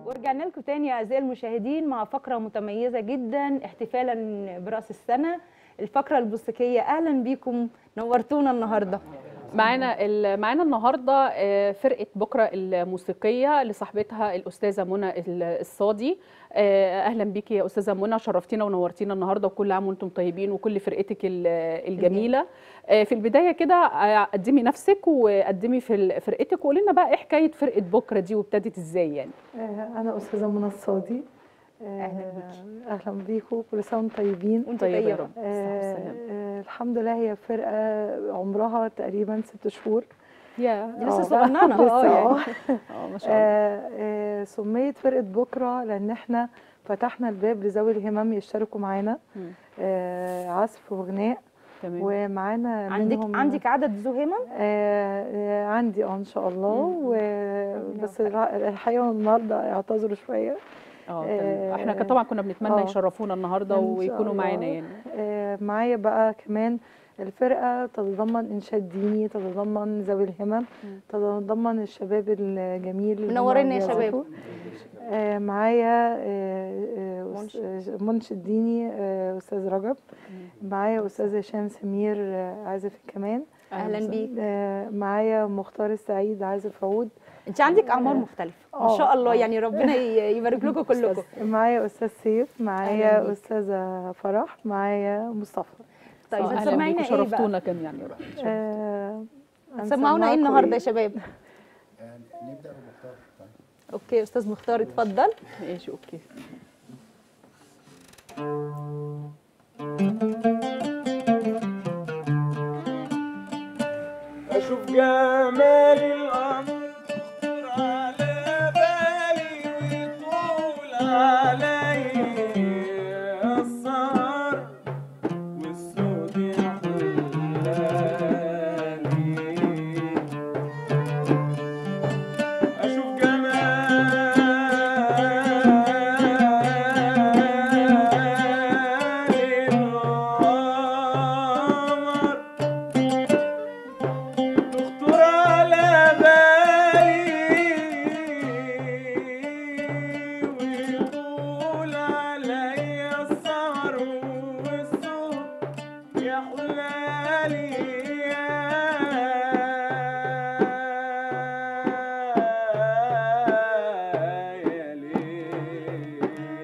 ورجعنا لكم تاني يا اعزائي المشاهدين مع فقره متميزه جدا احتفالا براس السنه الفقره الموسيقيه اهلا بيكم نورتونا النهارده معانا ال- معانا النهارده آه، فرقه بكره الموسيقيه لصاحبتها الاستاذه منى ال- الصادي آه، اهلا بيكي يا استاذه منى شرفتينا ونورتينا النهارده وكل عام وانتم طيبين وكل فرقتك ال- الجميله آه، في البدايه كده آه، قدمي نفسك وقدمي في ال- فرقتك وقولي لنا بقى ايه حكايه فرقه بكره دي وابتدت ازاي يعني آه، أنا أستاذة منى الصادي آه، أهلا بيكي. أهلا بيكم كل سنة وانتم طيبين وانت طيبة يا طيبه رب. آه، السلام. آه، الحمد لله هي فرقة عمرها تقريبا ست شهور يا لسه آه، صغننه اه لسه، يعني آه. اه ما شاء الله آه، آه، سميت فرقة بكرة لأن احنا فتحنا الباب لذوي الهمم يشتركوا معانا مم. آه، عزف وغناء تمام ومعانا عندك منهم عندك عدد ذو همم آه، آه، عندي اه ان شاء الله مم. و... ربنا بس يوفقك. الع- الحقيقه النهارده اعتذروا شويه اه آه، تمام احنا كان طبعا كنا بنتمنى آه. يشرفونا النهارده إن شاء ويكونوا الله. معانا يعني آه، معايا بقى كمان الفرقة تتضمن إنشاد ديني تتضمن ذوي الهمم مم. تتضمن الشباب الجميل اللي هم منورينا يا شباب. بيعزفوا. آه، معايا آه، آه، منشد. أس- منشد ديني آه، أستاذ رجب معايا أستاذ هشام سمير آه، عازف الكمان اهلا وسهلا. بيك آه، معايا مختار السعيد عازف عود انت عندك اعمار مختلفه ما آه، شاء الله آه. يعني ربنا ي- يبارك لكم كلكم معايا أستاذ سيف أهلاً معايا بيك. أستاذة فرح معايا مصطفى طيب آه، اهلا هتسمعينا بيكم ايه بقى شرفتونا كم يعني آه، هتسمعونا ايه هنسمعكم النهارده يا إيه؟ شباب نبدا بمختار طيب اوكي استاذ مختار اتفضل ماشي اوكي أشوف جمال القمر تخطر على بالي ويطول علي السهر والسود يحلاني أشوف جمال القمر تخطر على بالي ويطول علي السهر والصوت يا حلالي يا ليل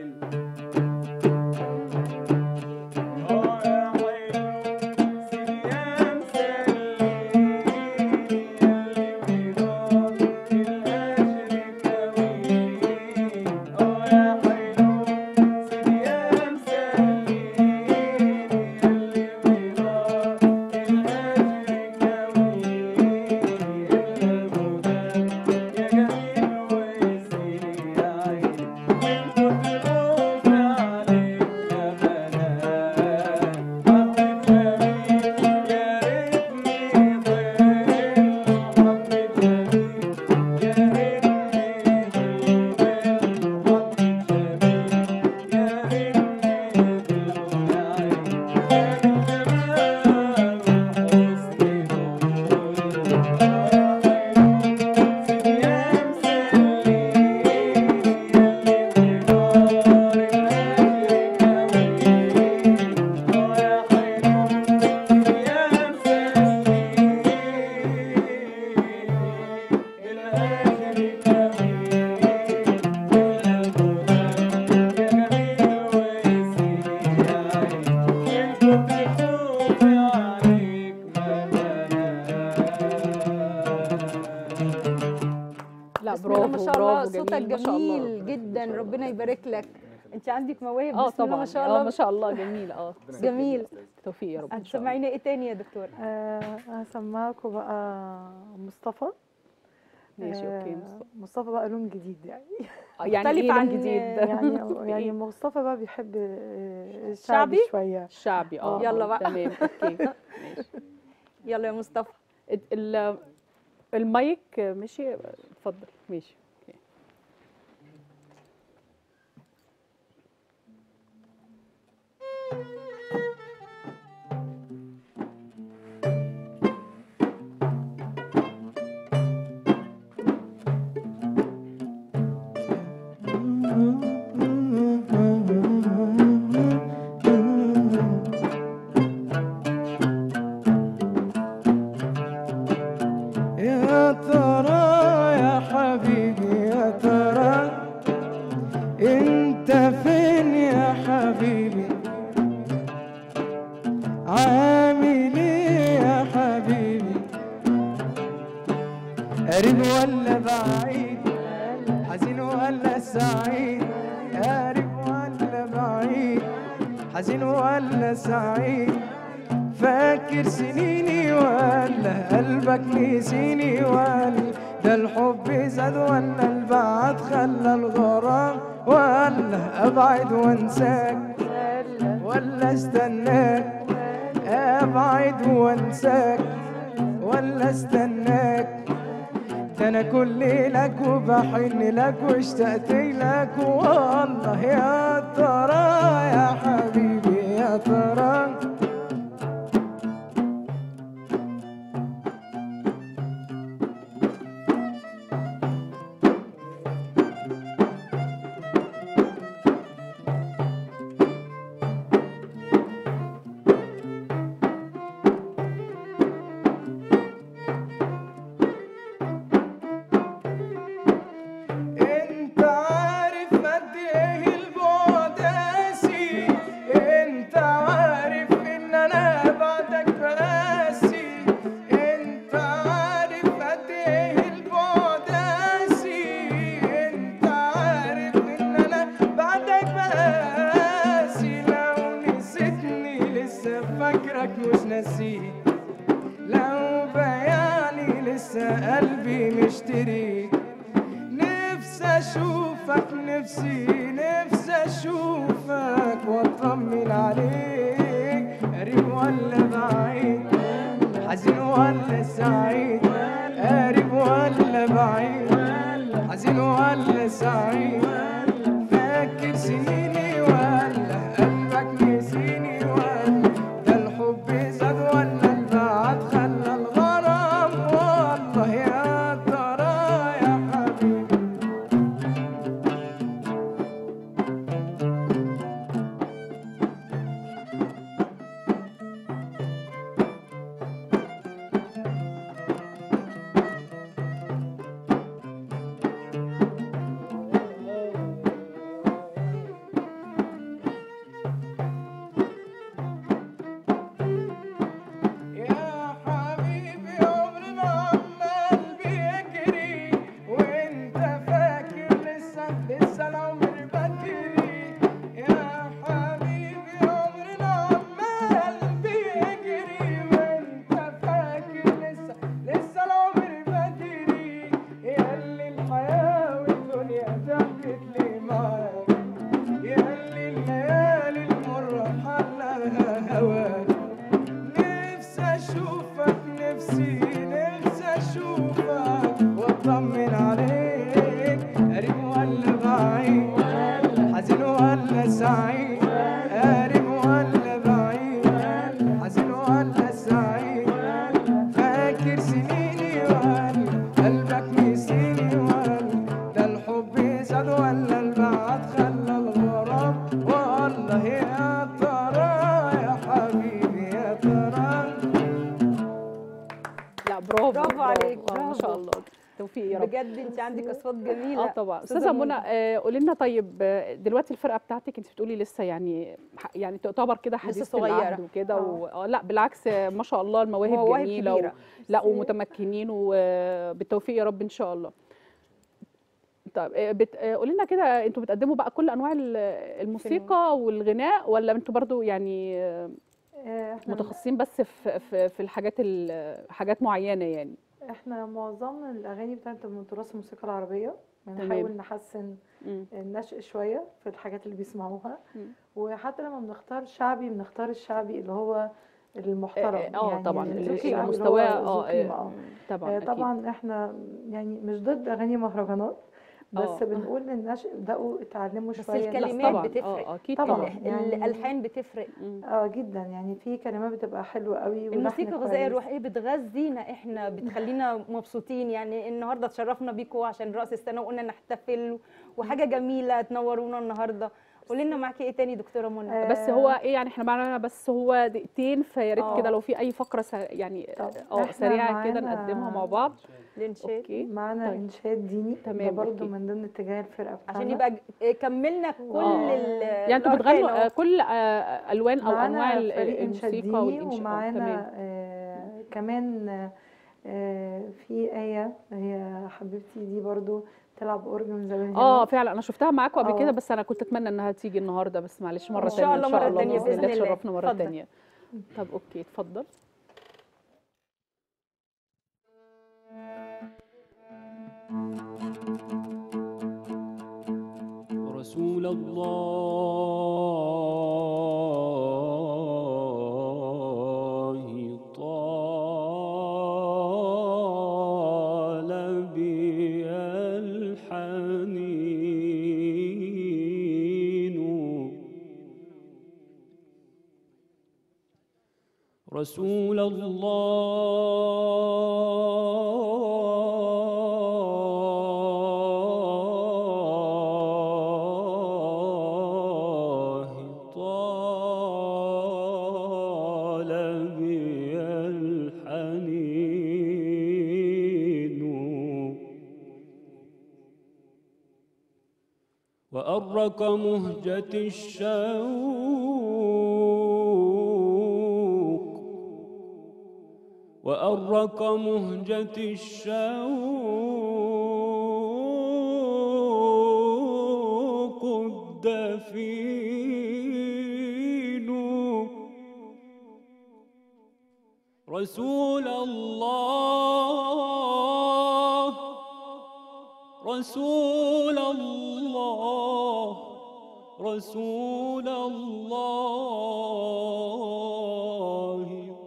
لا بسم الله برافو ما شاء الله برافو صوتك جميل ما شاء الله جميل جدا ربنا يبارك لك انت عندك مواهب اه بسم الله طبعا ما شاء اه الله ما شاء الله جميل اه جميل توفيق يا رب ان شاء الله هتسمعينا ايه تاني يا دكتور آه، هسمعكم بقى مصطفى ماشي اوكي آه، مصطفى. مصطفى بقى لون جديد يعني آه، يعني مختلف ايه لون عن- جديد يعني يعني إيه؟ مصطفى بقى بيحب آه، شعبي؟ الشعبي شويه الشعبي اه يلا آه، بقى. تمام اوكي ماشي يلا يا مصطفى ال- ال- المايك ماشي اتفضل ماشي اوكي يا يا ترى يا حبيبي يا ترى انت فين يا حبيبي عامل ايه يا حبيبي قريب ولا بعيد حزين ولا سعيد قريب ولا بعيد حزين ولا سعيد فاكر سنيني ولا قلبك نسيني ولا ده الحب زاد ولا البعد خلى الغرام ولا ابعد وانساك ولا استناك ابعد وانساك ولا استناك ده انا كل لك وبحن لك واشتقت لك والله يا ترى يا حبيبي يا ترى انت عارف قد ايه البعد قاسي انت عارف ان انا بعدك بقاسي انت عارف قد ايه البعد قاسي انت عارف ان انا بعدك بقاسي لو نسيتني لسه فاكرك مش ناسيك لو بياني لسه قلبي مشتريك نفسي اشوفك نفسي نفسي اشوفك واطمن عليك قريب ولا بعيد حزين ولا سعيد قريب ولا بعيد حزين ولا سعيد فاكر سنيني ولا قلبك نسيني ولا ده الحب زاد ولا البعد خلى الغرام والله يا ترى يا حبيبي يا حبيبي عمري ما عمال بيجري وانت فاكر لسه لسه العمر بدري يا حبيبي عمري ما عمال بيجري وانت فاكر لسه لسه العمر بدري ياللي الحياة والدنيا ضحكت لي معاك ياللي الليالي المرة حلها هواك نفسي اشوفك نفسي نفسي اشوفك واطمن عليك قريب ولا بعيد حزين ولا سعيد قريب ولا بعيد حزين ولا سعيد فاكر سنيني ولا قلبك نسيني ولا ده الحب زاد ولا البعد خلى الغرام والله يا ترى يا حبيبي يا ترى لا برافو برافو عليك، آه، ما شاء برافو. الله توفيق يا رب بجد انت عندك اصوات جميله اه طبعا أستاذة استاذه منى. منى آه، قولي لنا طيب آه، دلوقتي الفرقه بتاعتك انت بتقولي لسه يعني ح- يعني تعتبر كده حديث صغيرة. العهد وكده و... آه، لا بالعكس آه، ما شاء الله المواهب مواهب جميله كبيرة. لا ومتمكنين وبالتوفيق يا رب ان شاء الله طيب آه، بت... آه، قولي لنا كده انتوا بتقدموا بقى كل انواع ال- الموسيقى والغناء ولا انتوا برضو يعني آه، آه، احنا متخصصين بس في في, في الحاجات ال- حاجات معينه يعني احنا معظم الاغاني بتاعت من تراث الموسيقى العربيه تمام. بنحاول نحسن مم. النشء شويه في الحاجات اللي بيسمعوها مم. وحتى لما بنختار شعبي بنختار الشعبي اللي هو المحترم آه، آه، طبعاً، اللي الشعبي يبقى اللي مستواه، هو ذو آه، قيمة، آه، آه. طبعا آه، أكيد. طبعا احنا يعني مش ضد اغاني مهرجانات بس آه. بنقول للناس ابداوا اتعلموا بس شويه الكلمات لا طبعا بتفرق. اه اكيد طبعاً. طبعا ال- يعني- الالحان بتفرق مم. اه جدا يعني في كلمات بتبقى حلوه قوي ولحن الموسيقى الغذائيه كويس. الروحيه بتغذينا احنا بتخلينا مبسوطين يعني النهارده اتشرفنا بيكم عشان راس السنه وقلنا نحتفل وحاجه جميله تنورونا النهارده قولي لنا معاكي ايه تاني دكتوره منى آه، بس هو ايه يعني احنا معانا بس هو دقيقتين فيا ريت آه. كده لو في اي فقره سر... يعني طب اه إحنا سريعه كده معانا- نقدمها مع بعض الانشاد اوكي معانا طيب. انشاد ديني تمام، ده برضه أوكي. من ضمن اتجاه الفرقه بتاعنا عشان يبقى ج- كملنا كل آه. ال- يعني انتوا الأركان بتغنوا أهو. آه، كل آه، الوان او معانا انواع ال- فريق إنشاد الموسيقى ديني والانشاء آه، ومعانا تمام آه كمان آه في آية هي حبيبتي دي برضو تلعب أورجن زي ما اه فعلا انا شفتها معاكم قبل آه. كده بس انا كنت اتمنى انها تيجي النهارده بس معلش مره إن شاء ثانيه الله مرة تانية باذن بإذن الله الله. تشرفنا مره اتفضل. ثانيه طب اوكي اتفضل رسول الله طال بي الحنين رسول الله طال بي الحنين وأرك مهجة الشوق وأرك مهجة الشوق الدفين رسول الله رسول الله رسول الله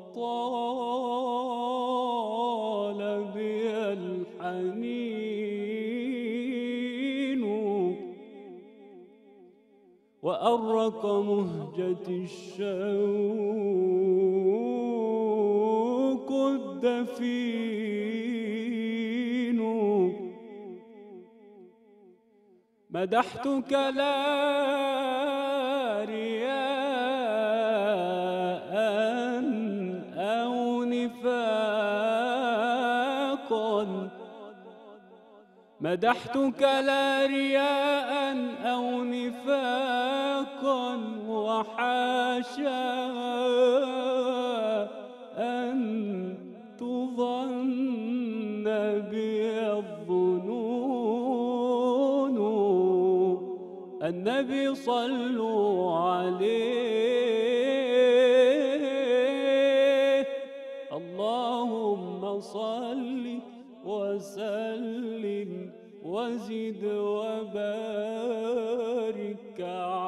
طال بي الحنين وأرق مهجة الشوق الدفين مدحتك لا رياء أو نفاقا مدحتك لا رياء أو نفاقا وحاشا أن تظن بي الظنون النبي صلوا عليه اللهم صل وسلم وزد وبارك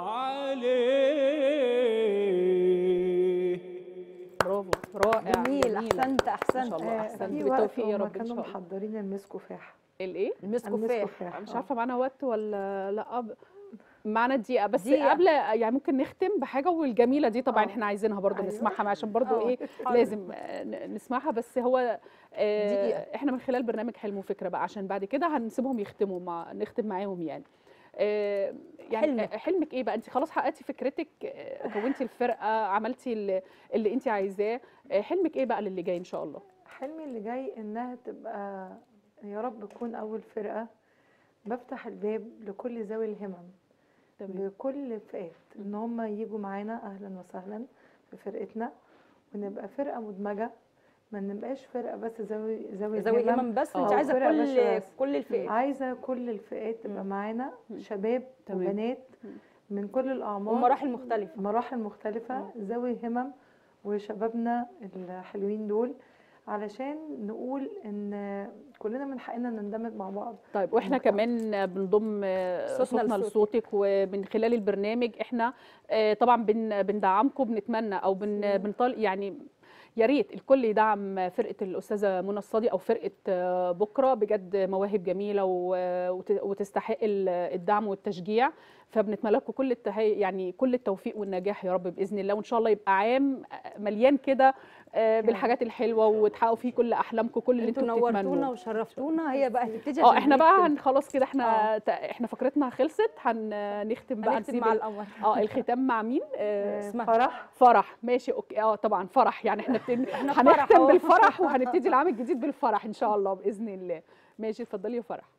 عليه برافو رائع جميل جميل. احسنت ما احسنت شاء الله آه، احسنت في وقت بالتوفيق يا هما رب ان كانوا شاء الله محضرين المسكفاح الايه المسكفاح المسكفاح مش آه. عارفه معانا وقت ولا لا ب- معانا دقيقه بس دقيقة. قبل يعني ممكن نختم بحاجه والجميله دي طبعا آه. احنا عايزينها برضو أيوة. نسمعها عشان برضو آه. ايه حاضر. لازم آه، ن- نسمعها بس هو آه، دقيقة. احنا من خلال برنامج حلم وفكره بقى عشان بعد كده هنسيبهم يختموا مع نختم معاهم يعني آه، يعني حلمك. حلمك. حلمك ايه بقى انت خلاص حققتي فكرتك آه، كونتي الفرقه عملتي اللي, اللي انت عايزاه آه، حلمك ايه بقى للي جاي ان شاء الله حلمي اللي جاي انها تبقى يا رب تكون اول فرقه بفتح الباب لكل ذوي الهمم تمام لكل الفئات ان هم يجوا معانا اهلا وسهلا في فرقتنا ونبقى فرقه مدمجه ما نبقاش فرقه بس ذوي ذوي ذوي الهمم همم بس آه. انت عايزه فرقة كل بشرة بس. كل الفئات عايزه كل الفئات تبقى مم. معانا مم. شباب تمام. وبنات مم. من كل الاعمار ومراحل مختلفه مراحل مختلفة ذوي همم وشبابنا الحلوين دول علشان نقول ان كلنا من حقنا نندمج مع بعض طيب واحنا مجتمع. كمان بنضم آه، صوتنا صوتنا لصوتك. لصوتك ومن خلال البرنامج احنا آه، طبعا بن بندعمكم بنتمنى او بن بنطال يعني يا ريت الكل يدعم فرقه الاستاذه منى الصادي او فرقه آه، بكره بجد مواهب جميله و- وت- وتستحق ال- الدعم والتشجيع فبنتمنى لكم كل التهي يعني كل التوفيق والنجاح يا رب باذن الله وان شاء الله يبقى عام مليان كده آه، بالحاجات الحلوه وتحققوا فيه كل احلامكم كل اللي انتوا انتوا نورتونا بتتمنوه وشرفتونا هي بقى هتبتدي اه عشان احنا بقى نختم. هن- خلاص كده احنا تا- احنا فقرتنا خلصت هنختم بقى هنختم نسيب مع ال- القمر اه الختام مع مين آه، اسمها. فرح فرح ماشي اوكي اه طبعا فرح يعني احنا بتن... احنا في فرح هنختم أهو. بالفرح وهنبتدي العام الجديد بالفرح ان شاء الله باذن الله ماشي اتفضلي يا فرح